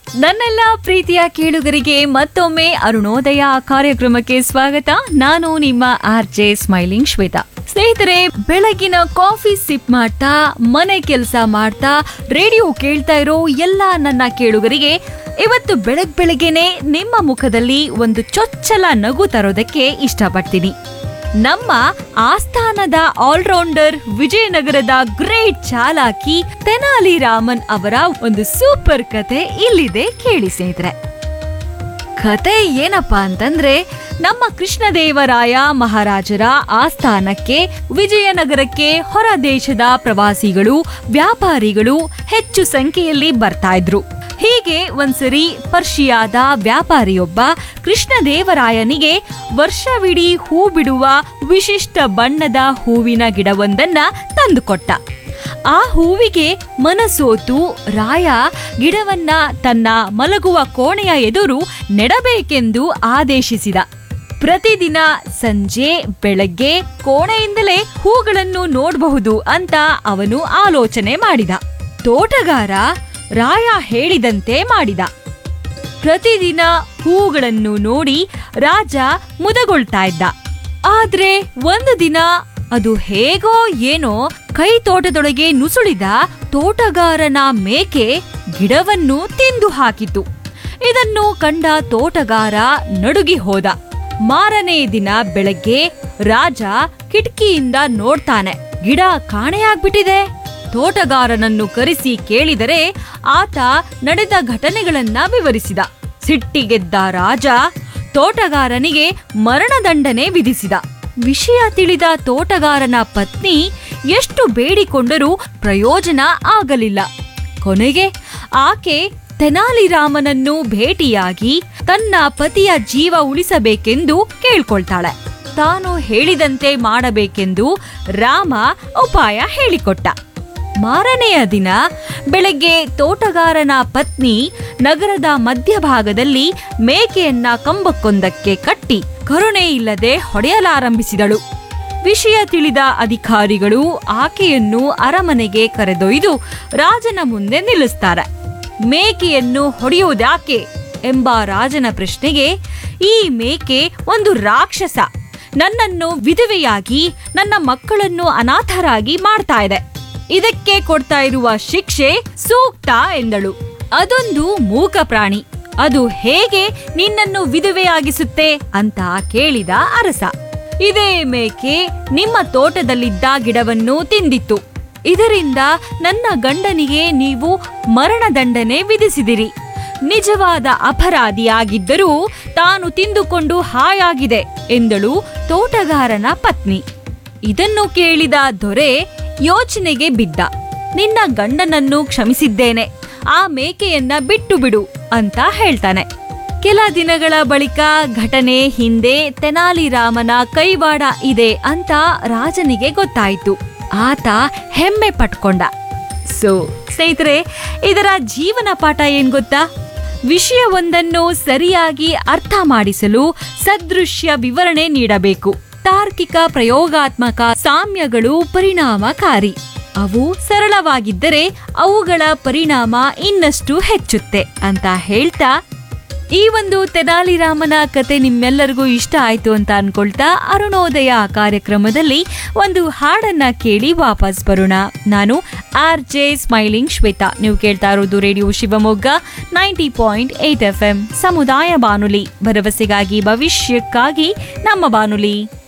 ನನ್ನೆಲ್ಲ ಪ್ರೀತಿಯ ಕೇಳುಗರಿಗೆ ಮತ್ತೊಮ್ಮೆ ಅರುಣೋದಯ ಕಾರ್ಯಕ್ರಮಕ್ಕೆ ಸ್ವಾಗತ ನಾನು ನಿಮ್ಮ ಆರ್ ಜೆ ಸ್ಮೈಲಿಂಗ್ ಶ್ವೇತಾ ಸ್ನೇಹಿತರೆ ಬೆಳಗಿನ ಕಾಫಿ ಸಿಪ್ ಮಾಡ್ತಾ ಮನೆ ಕೆಲಸ ಮಾಡ್ತಾ ರೇಡಿಯೋ ಕೇಳ್ತಾ ಇರೋ ಎಲ್ಲ ನನ್ನ ಕೇಳುಗರಿಗೆ ಇವತ್ತು ಬೆಳಗ್ ಬೆಳಗ್ಗೆನೆ ನಿಮ್ಮ ಮುಖದಲ್ಲಿ ಒಂದು ಚೊಚ್ಚಲ ನಗು ತರೋದಕ್ಕೆ ಇಷ್ಟಪಡ್ತೀನಿ ನಮ್ಮ ಆಸ್ಥಾನದ ಆಲ್ರೌಂಡರ್ ವಿಜಯನಗರದ ಗ್ರೇಟ್ ಚಾಲಾಕಿ ತೆನಾಲಿ ರಾಮನ್ ಅವರ ಒಂದು ಸೂಪರ್ ಕತೆ ಇಲ್ಲಿದೆ ಕೇಳಿ ಸ್ನೇಹಿತರೆ ಕತೆ ಏನಪ್ಪಾ ಅಂತಂದ್ರೆ ನಮ್ಮ ಕೃಷ್ಣದೇವರಾಯ ಮಹಾರಾಜರ ಆಸ್ಥಾನಕ್ಕೆ ವಿಜಯನಗರಕ್ಕೆ ಹೊರ ದೇಶದ ಪ್ರವಾಸಿಗಳು ವ್ಯಾಪಾರಿಗಳು ಹೆಚ್ಚು ಸಂಖ್ಯೆಯಲ್ಲಿ ಬರ್ತಾ ಇದ್ರು ಹೀಗೆ ಒಂದ್ಸರಿ ಪರ್ಷಿಯಾದ ವ್ಯಾಪಾರಿಯೊಬ್ಬ ಕೃಷ್ಣದೇವರಾಯನಿಗೆ ವರ್ಷವಿಡೀ ಹೂ ಬಿಡುವ ವಿಶಿಷ್ಟ ಬಣ್ಣದ ಹೂವಿನ ಗಿಡವೊಂದನ್ನ ತಂದುಕೊಟ್ಟ ಆ ಹೂವಿಗೆ ಮನಸೋತು ರಾಯ ಗಿಡವನ್ನ ತನ್ನ ಮಲಗುವ ಕೋಣೆಯ ಎದುರು ನೆಡಬೇಕೆಂದು ಆದೇಶಿಸಿದ ಪ್ರತಿದಿನ ಸಂಜೆ ಬೆಳಗ್ಗೆ ಕೋಣೆಯಿಂದಲೇ ಹೂಗಳನ್ನು ನೋಡಬಹುದು ಅಂತ ಅವನು ಆಲೋಚನೆ ಮಾಡಿದ ತೋಟಗಾರ ರಾಯ ಹೇಳಿದಂತೆ ಮಾಡಿದ ಪ್ರತಿದಿನ ಹೂಗಳನ್ನು ನೋಡಿ ರಾಜ ಮುದಗೊಳ್ತಾ ಇದ್ದ ಆದ್ರೆ ಒಂದು ದಿನ ಅದು ಹೇಗೋ ಏನೋ ಕೈ ತೋಟದೊಳಗೆ ನುಸುಳಿದ ತೋಟಗಾರನ ಮೇಕೆ ಗಿಡವನ್ನು ತಿಂದು ಹಾಕಿತು ಇದನ್ನು ಕಂಡ ತೋಟಗಾರ ನಡುಗಿ ಹೋದ ಮಾರನೇ ದಿನ ಬೆಳಗ್ಗೆ ರಾಜ ಕಿಟಕಿಯಿಂದ ನೋಡ್ತಾನೆ ಗಿಡ ಕಾಣೆಯಾಗ್ಬಿಟ್ಟಿದೆ ತೋಟಗಾರನನ್ನು ಕರೆಸಿ ಕೇಳಿದರೆ ಆತ ನಡೆದ ಘಟನೆಗಳನ್ನ ವಿವರಿಸಿದ ಸಿಟ್ಟಿಗೆದ್ದ ರಾಜ ತೋಟಗಾರನಿಗೆ ಮರಣದಂಡನೆ ವಿಧಿಸಿದ ವಿಷಯ ತಿಳಿದ ತೋಟಗಾರನ ಪತ್ನಿ ಎಷ್ಟು ಬೇಡಿಕೊಂಡರೂ ಪ್ರಯೋಜನ ಆಗಲಿಲ್ಲ ಕೊನೆಗೆ ಆಕೆ ತೆನಾಲಿರಾಮನನ್ನು ಭೇಟಿಯಾಗಿ ತನ್ನ ಪತಿಯ ಜೀವ ಉಳಿಸಬೇಕೆಂದು ಕೇಳ್ಕೊಳ್ತಾಳೆ ತಾನು ಹೇಳಿದಂತೆ ಮಾಡಬೇಕೆಂದು ರಾಮ ಉಪಾಯ ಹೇಳಿಕೊಟ್ಟ ಮಾರನೆಯ ದಿನ ಬೆಳಗ್ಗೆ ತೋಟಗಾರನ ಪತ್ನಿ ನಗರದ ಮಧ್ಯಭಾಗದಲ್ಲಿ ಮೇಕೆಯನ್ನ ಕಂಬಕ್ಕೊಂದಕ್ಕೆ ಕಟ್ಟಿ ಕರುಣೆ ಇಲ್ಲದೆ ಹೊಡೆಯಲಾರಂಭಿಸಿದಳು ವಿಷಯ ತಿಳಿದ ಅಧಿಕಾರಿಗಳು ಆಕೆಯನ್ನು ಅರಮನೆಗೆ ಕರೆದೊಯ್ದು ರಾಜನ ಮುಂದೆ ನಿಲ್ಲಿಸ್ತಾರೆ ಮೇಕೆಯನ್ನು ಹೊಡೆಯುವುದಾಕೆ ಎಂಬ ರಾಜನ ಪ್ರಶ್ನೆಗೆ ಈ ಮೇಕೆ ಒಂದು ರಾಕ್ಷಸ ನನ್ನನ್ನು ವಿಧವೆಯಾಗಿ ನನ್ನ ಮಕ್ಕಳನ್ನು ಅನಾಥರಾಗಿ ಮಾಡ್ತಾ ಇದೆ ಇದಕ್ಕೆ ಕೊಡ್ತಾ ಇರುವ ಶಿಕ್ಷೆ ಸೂಕ್ತ ಎಂದಳು ಅದೊಂದು ಮೂಕ ಪ್ರಾಣಿ ಅದು ಹೇಗೆ ನಿನ್ನನ್ನು ವಿಧವೆಯಾಗಿಸುತ್ತೆ ಅಂತ ಕೇಳಿದ ಅರಸ ಇದೇ ಮೇಕೆ ನಿಮ್ಮ ತೋಟದಲ್ಲಿದ್ದ ಗಿಡವನ್ನು ತಿಂದಿತ್ತು ಇದರಿಂದ ನನ್ನ ಗಂಡನಿಗೆ ನೀವು ಮರಣದಂಡನೆ ವಿಧಿಸಿದಿರಿ ನಿಜವಾದ ಅಪರಾಧಿಯಾಗಿದ್ದರೂ ತಾನು ತಿಂದುಕೊಂಡು ಹಾಯಾಗಿದೆ ಎಂದಳು ತೋಟಗಾರನ ಪತ್ನಿ ಇದನ್ನು ಕೇಳಿದ ದೊರೆ ಯೋಚನೆಗೆ ಬಿದ್ದ ನಿನ್ನ ಗಂಡನನ್ನು ಕ್ಷಮಿಸಿದ್ದೇನೆ ಆ ಮೇಕೆಯನ್ನ ಬಿಟ್ಟು ಬಿಡು ಅಂತ ಹೇಳ್ತಾನೆ ಕೆಲ ದಿನಗಳ ಬಳಿಕ ಘಟನೆ ಹಿಂದೆ ತೆನಾಲಿರಾಮನ ಕೈವಾಡ ಇದೆ ಅಂತ ರಾಜನಿಗೆ ಗೊತ್ತಾಯಿತು ಆತ ಹೆಮ್ಮೆ ಪಟ್ಕೊಂಡ ಸೊ ಸ್ನೇಹಿತರೆ ಇದರ ಜೀವನ ಪಾಠ ಏನ್ ಗೊತ್ತಾ ವಿಷಯವೊಂದನ್ನು ಸರಿಯಾಗಿ ಅರ್ಥ ಮಾಡಿಸಲು ಸದೃಶ್ಯ ವಿವರಣೆ ನೀಡಬೇಕು ತಾರ್ಕಿಕ ಪ್ರಯೋಗಾತ್ಮಕ ಸಾಮ್ಯಗಳು ಪರಿಣಾಮಕಾರಿ ಅವು ಸರಳವಾಗಿದ್ದರೆ ಅವುಗಳ ಪರಿಣಾಮ ಇನ್ನಷ್ಟು ಹೆಚ್ಚುತ್ತೆ ಅಂತ ಹೇಳ್ತಾ ಈ ಒಂದು ತೆನಾಲಿರಾಮನ ಕತೆ ನಿಮ್ಮೆಲ್ಲರಿಗೂ ಇಷ್ಟ ಆಯ್ತು ಅಂತ ಅನ್ಕೊಳ್ತಾ ಅರುಣೋದಯ ಕಾರ್ಯಕ್ರಮದಲ್ಲಿ ಒಂದು ಹಾಡನ್ನ ಕೇಳಿ ವಾಪಸ್ ಬರೋಣ ನಾನು ಆರ್ ಜೆ ಸ್ಮೈಲಿಂಗ್ ಶ್ವೇತಾ ನೀವು ಕೇಳ್ತಾ ಇರೋದು radio Shivamogga ninety point eight F M ಸಮುದಾಯ ಬಾನುಲಿ ಭರವಸೆಗಾಗಿ ಭವಿಷ್ಯಕ್ಕಾಗಿ ನಮ್ಮ ಬಾನುಲಿ